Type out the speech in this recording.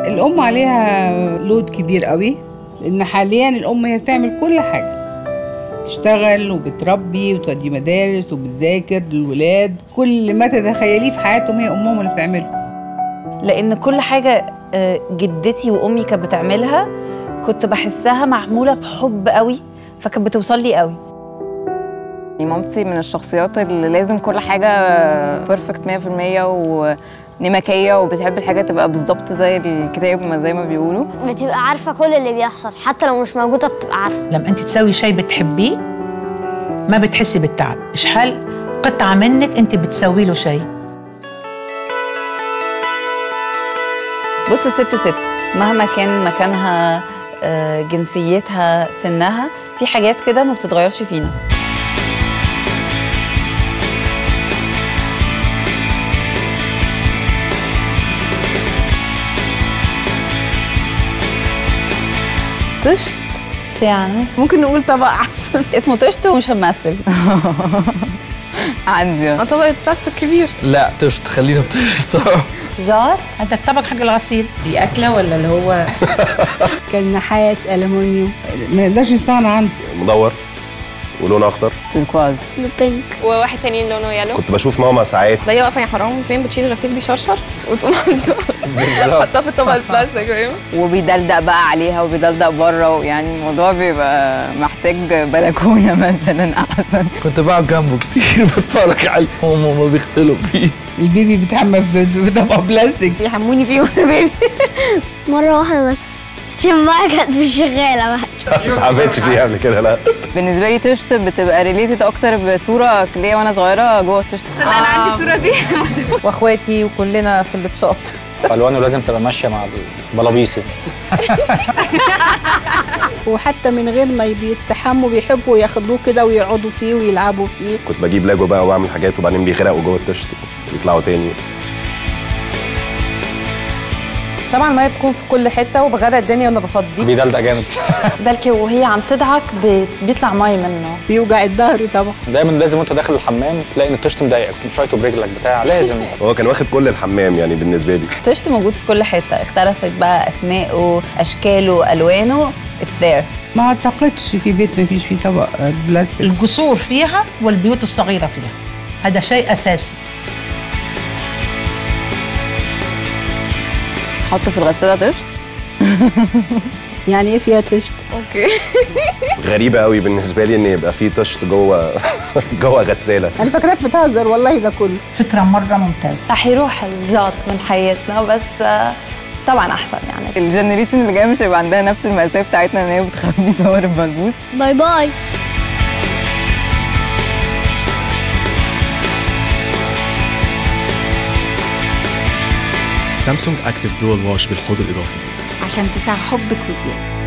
الام عليها لود كبير قوي لان حاليا الام هي بتعمل كل حاجه بتشتغل وبتربي وتودي مدارس وبتذاكر للولاد كل ما تتخيليه في حياتهم هي امهم اللي بتعمله لان كل حاجه آه، جدتي وامي كانت بتعملها كنت بحسها معموله بحب قوي فكانت بتوصل لي قوي يعني مامتي من الشخصيات اللي لازم كل حاجة بيرفكت 100% ونمكية وبتحب الحاجة تبقى بالظبط زي الكتاب ما زي ما بيقولوا بتبقى عارفة كل اللي بيحصل حتى لو مش موجودة بتبقى عارفة لما انت تسوي شيء بتحبيه ما بتحسي بالتعب اشحال قطعه منك انت بتسوي له شيء بص ست ست مهما كان مكانها آه، جنسيتها سنها في حاجات كده ما بتتغيرش فينا طشت شو يعني؟ ممكن نقول طبق أحسن اسمه طشت ومش هنمثل عندي طبق بلاستيك كبير لا طشت خلينا في طشت جار هذا الطبق حق الغسيل دي أكلة ولا اللي هو كان نحاس ألمونيوم ما يقدرش يستغنى عنه مدور ولون اخضر تركواز بينك وواحد تاني لونه يالو كنت بشوف ماما ساعات تلاقيها واقفه يا حرام فين بتشيل غسيل بيشرشر وتقوم عنده بالظبط حطها في الطبق البلاستيك فاهم وبيدلدق بقى عليها وبيدلدق بره ويعني الموضوع بيبقى محتاج بلكونة مثلا أحسن كنت بقعد جنبه كتير بتفرج عليه هم ما بيغسلوا فيه البيبي بيتحمل في في طبق بلاستيك بيحموني فيه وانا بيبي مرة واحدة بس عشان بقى كانت مش شغالة بس ما استحملتش فيها قبل كده لا بالنسبة لي تشت بتبقى ريليتد أكتر بصورة ليا وأنا صغيرة جوه التشت تصدق انا عندي الصوره دي مظبوط واخواتي وكلنا في الاتشاط الوانه لازم تبقى ماشيه مع البلابيسي وحتى من غير ما بيستحموا بيحبوا ياخدوه كده ويقعدوا فيه ويلعبوا فيه كنت بجيب لاجو بقى واعمل حاجات وبعدين بيغرقوا جوه التشت يطلعوا تاني طبعا الميه بتكون في كل حته وبغرق الدنيا وانا بفضيه بيدلدق جامد بلكي وهي عم تدعك بيطلع مي منه بيوجع الظهر طبعا دايما لازم وانت داخل الحمام تلاقي ان الطشت مضايقك شويته برجلك بتاع لازم هو كان واخد كل الحمام يعني بالنسبه لي طشت موجود في كل حته اختلفت بقى اسمائه اشكاله الوانه اتس ذير ما اعتقدش في بيت ما فيش فيه طبق بلاستيك القصور فيها والبيوت الصغيره فيها هذا شيء اساسي حط في الغسالة تشت يعني ايه فيها تشت اوكي غريبه قوي بالنسبه لي ان يبقى في طشت جوه جوه غساله انا فاكراك بتهزر والله ده كله فكره مره ممتازه رح يروح الجات من حياتنا بس آه، طبعا احسن يعني الجنريشن اللي جايه مش هيبقى عندها نفس المأساة بتاعتنا ان هي بتخبي صور البلبوس باي باي سامسونج اكتيف دول واش بالحوض الاضافي عشان تسع حبك وزيادة